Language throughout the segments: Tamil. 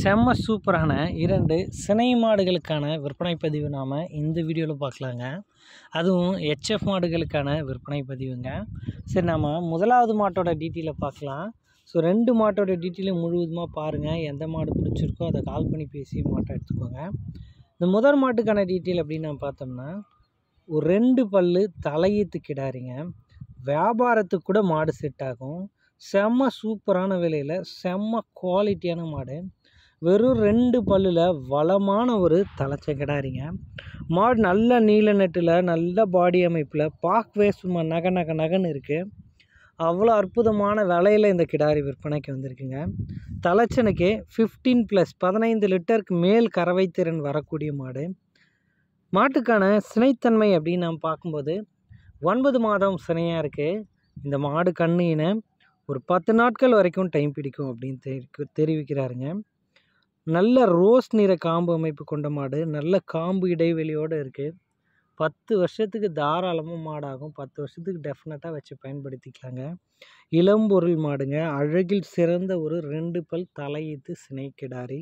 செம்ம சூப்பரான இரண்டு சினை மாடுகளுக்கான விற்பனை பதிவு நாம் இந்த வீடியோவில் பார்க்கலாங்க அதுவும் ஹெச்எஃப் மாடுகளுக்கான விற்பனை பதிவுங்க சரி நாம் முதலாவது மாட்டோட டீட்டெயிலை பார்க்கலாம் ஸோ ரெண்டு மாட்டோட டீட்டெயிலும் முழுவதுமாக பாருங்கள் எந்த மாடு பிடிச்சிருக்கோ அதை கால் பண்ணி பேசி மாட்டை எடுத்துக்கோங்க இந்த முதல் மாட்டுக்கான டீட்டெயில் அப்படின்னு நம்ம பார்த்தோம்னா ஒரு ரெண்டு பல்லு தலையீத்து கிடாரிங்க வியாபாரத்துக்கு கூட மாடு செட் ஆகும் செம்ம சூப்பரான விலையில் செம்ம குவாலிட்டியான மாடு வெறும் ரெண்டு பல்லில் வளமான ஒரு தலைச்ச கிடாரிங்க மாடு நல்ல நீல நெட்டில் நல்ல பாடி அமைப்பில் பார்க்கவே சும்மா நக நக நகன்னு இருக்குது அவ்வளோ அற்புதமான விலையில் இந்த கிடாரி விற்பனைக்கு வந்திருக்குங்க தலைச்சனுக்கு ஃபிஃப்டீன் ப்ளஸ் பதினைந்து லிட்டருக்கு மேல் கறவை திறன் வரக்கூடிய மாடு மாட்டுக்கான சினைத்தன்மை அப்படின்னு நாம் பார்க்கும்போது ஒன்பது மாதம் சினையாக இருக்குது இந்த மாடு கண்ணினை ஒரு பத்து நாட்கள் வரைக்கும் டைம் பிடிக்கும் அப்படின்னு தெரி தெரிவிக்கிறாருங்க நல்ல ரோஸ் நிற காம்பு அமைப்பு கொண்ட மாடு நல்ல காம்பு இடைவெளியோடு இருக்குது பத்து வருஷத்துக்கு தாராளமாக மாடாகும் பத்து வருஷத்துக்கு டெஃபினட்டாக வச்சு பயன்படுத்திக்கலாங்க இளம்பொருள் மாடுங்க அழகில் சிறந்த ஒரு ரெண்டு பல் தலையீத்து சினை கிடாரி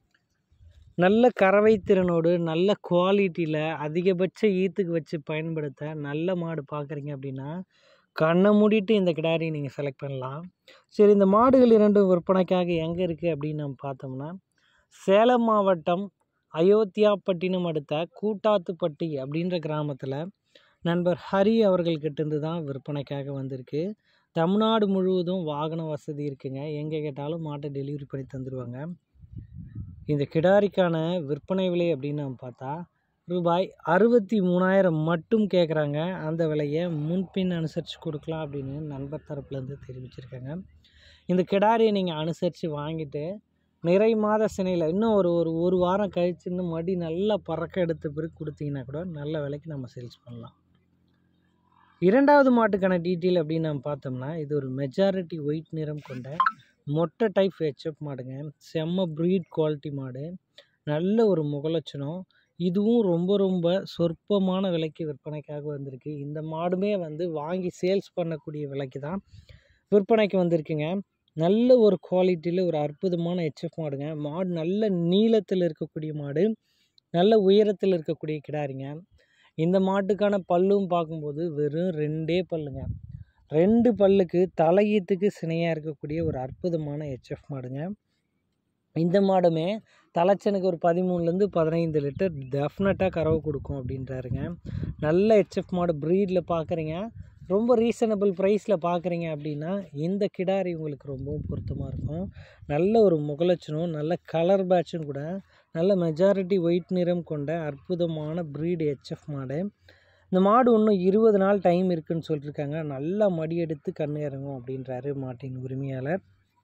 நல்ல கறவை திறனோடு நல்ல குவாலிட்டியில் அதிகபட்ச ஈத்துக்கு வச்சு பயன்படுத்த நல்ல மாடு பார்க்குறீங்க அப்படின்னா கண்ணை மூடிட்டு இந்த கிடாரி நீங்கள் செலக்ட் பண்ணலாம் சரி இந்த மாடுகள் இரண்டும் விற்பனைக்காக எங்கே இருக்குது அப்படின்னு நம்ம பார்த்தோம்னா சேலம் மாவட்டம் அயோத்தியாப்பட்டினம் அடுத்த கூட்டாத்துப்பட்டி அப்படின்ற கிராமத்தில் நண்பர் ஹரி அவர்கள்கிட்டேருந்து தான் விற்பனைக்காக வந்திருக்கு தமிழ்நாடு முழுவதும் வாகன வசதி இருக்குங்க எங்கே கேட்டாலும் மாட்டை டெலிவரி பண்ணி தந்துடுவாங்க இந்த கிடாரிக்கான விற்பனை விலை அப்படின்னு நம்ம பார்த்தா ரூபாய் அறுபத்தி மூணாயிரம் மட்டும் கேட்குறாங்க அந்த விலையை முன்பின் அனுசரித்து கொடுக்கலாம் அப்படின்னு நண்பர் தரப்புலேருந்து தெரிவிச்சிருக்காங்க இந்த கிடாரியை நீங்கள் அனுசரித்து வாங்கிட்டு நிறை மாத சினையில் இன்னும் ஒரு ஒரு ஒரு வாரம் கழிச்சு இன்னும் மடி நல்லா பறக்க எடுத்த பிறகு கொடுத்தீங்கன்னா கூட நல்ல விலைக்கு நம்ம சேல்ஸ் பண்ணலாம் இரண்டாவது மாட்டுக்கான டீட்டெயில் அப்படின்னு நம்ம பார்த்தோம்னா இது ஒரு மெஜாரிட்டி ஒயிட் நிறம் கொண்ட மொட்டை டைப் ஹெச்எப் மாடுங்க செம்ம ப்ரீட் குவாலிட்டி மாடு நல்ல ஒரு முகலட்சணம் இதுவும் ரொம்ப ரொம்ப சொற்பமான விலைக்கு விற்பனைக்காக வந்திருக்கு இந்த மாடுமே வந்து வாங்கி சேல்ஸ் பண்ணக்கூடிய விலைக்கு தான் விற்பனைக்கு வந்திருக்குங்க நல்ல ஒரு குவாலிட்டியில் ஒரு அற்புதமான ஹெச்எஃப் மாடுங்க மாடு நல்ல நீளத்தில் இருக்கக்கூடிய மாடு நல்ல உயரத்தில் இருக்கக்கூடிய கிடாரிங்க இந்த மாட்டுக்கான பல்லும் பார்க்கும்போது வெறும் ரெண்டே பல்லுங்க ரெண்டு பல்லுக்கு தலையீத்துக்கு சினையாக இருக்கக்கூடிய ஒரு அற்புதமான ஹெச்எஃப் மாடுங்க இந்த மாடுமே தலைச்சனுக்கு ஒரு பதிமூணுலேருந்து பதினைந்து லிட்டர் டெஃபினட்டாக கறவை கொடுக்கும் அப்படின்றாருங்க நல்ல ஹெச்எஃப் மாடு ப்ரீடில் பார்க்குறீங்க ரொம்ப ரீசனபிள் ப்ரைஸில் பார்க்குறீங்க அப்படின்னா இந்த கிடாரி உங்களுக்கு ரொம்பவும் பொருத்தமாக இருக்கும் நல்ல ஒரு முகலட்சணம் நல்ல கலர் பேட்சும் கூட நல்ல மெஜாரிட்டி ஒயிட் நிறம் கொண்ட அற்புதமான ப்ரீடு ஹெச்எஃப் மாடு இந்த மாடு இன்னும் இருபது நாள் டைம் இருக்குன்னு சொல்லியிருக்காங்க நல்லா மடி எடுத்து கண்ணு இறங்கும் அப்படின்றாரு மாட்டின் உரிமையாளர்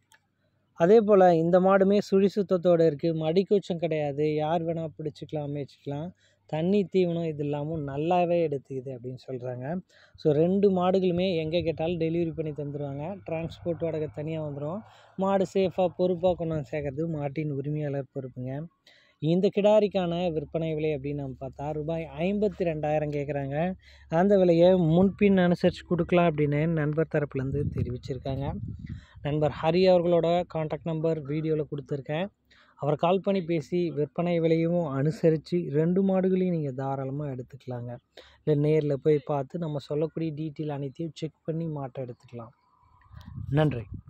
அதே போல் இந்த மாடுமே சுழி சுத்தத்தோடு இருக்குது மடி கூச்சம் கிடையாது யார் வேணால் பிடிச்சிக்கலாம் மேய்ச்சிக்கலாம் தண்ணி தீவனம் இது இல்லாமல் நல்லாவே எடுத்துக்குது அப்படின்னு சொல்கிறாங்க ஸோ ரெண்டு மாடுகளுமே எங்கே கேட்டாலும் டெலிவரி பண்ணி தந்துடுவாங்க டிரான்ஸ்போர்ட் வாடகை தனியாக வந்துடும் மாடு சேஃபாக பொறுப்பாக கொண்டு வந்து சேர்க்கறது மாட்டின் உரிமையாளர் பொறுப்புங்க இந்த கிடாரிக்கான விற்பனை விலை அப்படின்னு நம்ம பார்த்தா ரூபாய் ஐம்பத்தி ரெண்டாயிரம் கேட்குறாங்க அந்த விலையை முன்பின் அனுசரித்து கொடுக்கலாம் அப்படின்னு நண்பர் தரப்புலேருந்து தெரிவிச்சிருக்காங்க நண்பர் ஹரி அவர்களோட காண்டாக்ட் நம்பர் வீடியோவில் கொடுத்துருக்கேன் அவர் கால் பண்ணி பேசி விற்பனை விலையும் அனுசரித்து ரெண்டு மாடுகளையும் நீங்கள் தாராளமாக எடுத்துக்கலாங்க இல்லை நேரில் போய் பார்த்து நம்ம சொல்லக்கூடிய டீட்டெயில் அனைத்தையும் செக் பண்ணி மாட்டை எடுத்துக்கலாம் நன்றி